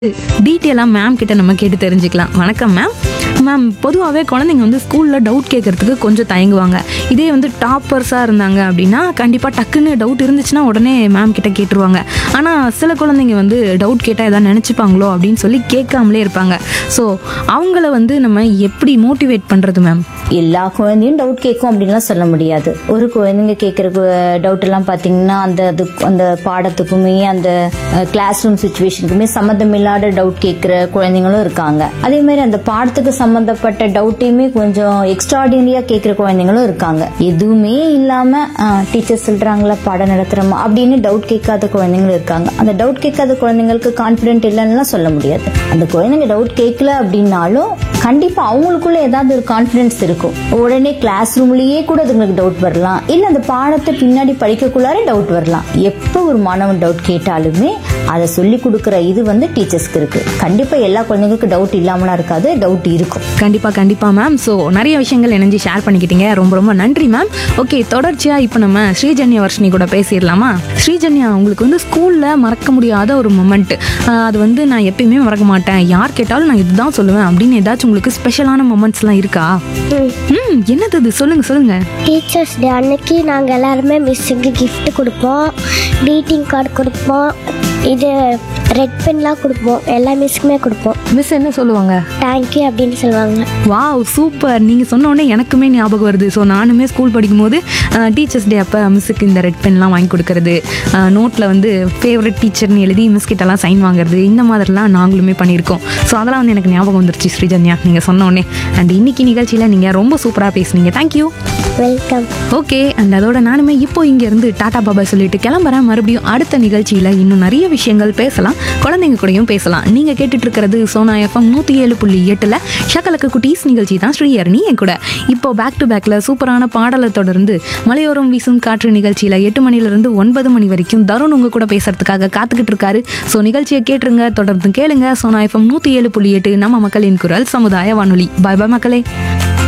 டீட்டெயிலாக மேம் கிட்ட நம்ம கேட்டு தெரிஞ்சுக்கலாம் வணக்கம் மேம் மேம் பொதுவாகவே குழந்தைங்க வந்து ஸ்கூலில் டவுட் கேட்கறதுக்கு கொஞ்சம் தயங்குவாங்க இதே வந்து டாப்பர்ஸாக இருந்தாங்க அப்படின்னா கண்டிப்பாக டக்குன்னு டவுட் இருந்துச்சுன்னா உடனே மேம் கிட்ட கேட்டுருவாங்க ஆனால் சில குழந்தைங்க வந்து டவுட் கேட்டால் எதாவது நினச்சிப்பாங்களோ அப்படின்னு சொல்லி கேட்காமலே இருப்பாங்க ஸோ அவங்கள வந்து நம்ம எப்படி மோட்டிவேட் பண்ணுறது மேம் எல்லா குழந்தையும் டவுட் கேட்கும் அப்படின்லாம் சொல்ல முடியாது ஒரு குழந்தைங்க கேட்குற டவுட் எல்லாம் பார்த்தீங்கன்னா அந்த அது அந்த பாடத்துக்குமே அந்த கிளாஸ் ரூம் சுச்சுவேஷனுக்குமே சம்மந்தமில்லாத டவுட் கேட்குற குழந்தைங்களும் இருக்காங்க அதே மாதிரி அந்த பாடத்துக்கு சம்மந்தப்பட்ட டவுட்டையுமே கொஞ்சம் எக்ஸ்ட்ராடினரியா கேட்குற குழந்தைங்களும் இருக்காங்க எதுவுமே இல்லாம டீச்சர் சொல்றாங்களா பாடம் நடத்துறோமா அப்படின்னு டவுட் கேட்காத குழந்தைங்களும் இருக்காங்க அந்த டவுட் கேட்காத குழந்தைங்களுக்கு கான்பிடென்ட் இல்லைன்னா சொல்ல முடியாது அந்த குழந்தைங்க டவுட் கேட்கல அப்படின்னாலும் கண்டிப்பா அவங்களுக்குள்ள ஏதாவது ஒரு கான்பிடன்ஸ் இருக்கும் உடனே கிளாஸ் ரூம்லயே கூட அதுங்களுக்கு டவுட் வரலாம் இல்ல அந்த பாடத்தை பின்னாடி படிக்கக்குள்ளாரே டவுட் வரலாம் எப்போ ஒரு மாணவன் டவுட் கேட்டாலுமே அதை சொல்லி கொடுக்கிற இது வந்து டீச்சர்ஸ்க்கு இருக்கு கண்டிப்பா எல்லா குழந்தைங்களுக்கும் டவுட் இல்லாமலாம் இருக்காது டவுட் இருக்கும் கண்டிப்பாக கண்டிப்பாக மேம் ஸோ நிறைய விஷயங்கள் இணைஞ்சு ஷேர் பண்ணிக்கிட்டீங்க ரொம்ப ரொம்ப நன்றி மேம் ஓகே தொடர்ச்சியாக இப்போ நம்ம ஸ்ரீஜன்யா வர்ஷினி கூட பேசிடலாமா ஸ்ரீஜன்யா உங்களுக்கு வந்து ஸ்கூலில் மறக்க முடியாத ஒரு மொமெண்ட் அது வந்து நான் எப்பயுமே மறக்க மாட்டேன் யார் கேட்டாலும் நான் இதுதான் சொல்லுவேன் அப்படின்னு ஏதாச்சும் உங்களுக்கு ஸ்பெஷலான மொமெண்ட்ஸ்லாம் இருக்கா ம் என்னது இது சொல்லுங்க சொல்லுங்க டீச்சர்ஸ் டே அன்னைக்கு நாங்கள் எல்லாருமே மிஸ்ஸுக்கு gift கொடுப்போம் greeting கார்டு கொடுப்போம் இது ரெட் பென்லாம் கொடுப்போம் எல்லா மிஸ்க்குமே கொடுப்போம் மிஸ் என்ன சொல்லுவாங்க தேங்க்யூ அப்படின்னு சொல்லுவாங்க வாவ் சூப்பர் நீங்கள் சொன்ன உடனே எனக்குமே ஞாபகம் வருது ஸோ நானுமே ஸ்கூல் படிக்கும்போது டீச்சர்ஸ் டே அப்போ மிஸ்ஸுக்கு இந்த ரெட் பென்லாம் வாங்கி கொடுக்கறது நோட்டில் வந்து ஃபேவரட் டீச்சர்னு எழுதி மிஸ் கிட்டலாம் சைன் வாங்குறது இந்த மாதிரிலாம் நாங்களுமே பண்ணியிருக்கோம் ஸோ அதெல்லாம் வந்து எனக்கு ஞாபகம் வந்துருச்சு ஸ்ரீஜன்யா நீங்கள் சொன்ன உடனே அண்ட் இன்னைக்கு நிகழ்ச்சியில் நீங்கள் ரொம்ப சூப்பராக பேசுனீங்க தேங்க்யூ வெல்கம் ஓகே அண்ட் அதோட நானுமே இப்போ இங்கேருந்து டாடா பாபா சொல்லிட்டு கிளம்புறேன் மறுபடியும் அடுத்த நிகழ்ச்சியில் இன்னும் நிறைய விஷயங்கள் பேசலாம் குழந்தைங்க கூடயும் பேசலாம் நீங்கள் கேட்டுட்டு இருக்கிறது சோனா எஃப்எம் நூற்றி ஏழு புள்ளி எட்டில் ஷக்கலக்கு குட்டீஸ் நிகழ்ச்சி தான் ஸ்ரீஹரணி என் கூட இப்போ பேக் டு பேக்கில் சூப்பரான பாடலை தொடர்ந்து மலையோரம் வீசும் காற்று நிகழ்ச்சியில் எட்டு மணிலேருந்து ஒன்பது மணி வரைக்கும் தருண் உங்க கூட பேசுறதுக்காக காத்துக்கிட்டு இருக்காரு ஸோ நிகழ்ச்சியை கேட்டுருங்க தொடர்ந்து கேளுங்க சோனா எஃப்எம் நூற்றி ஏழு புள்ளி எட்டு நம்ம மக்களின் குரல் சமுதாய வானொலி பாய் பாய் மக்களே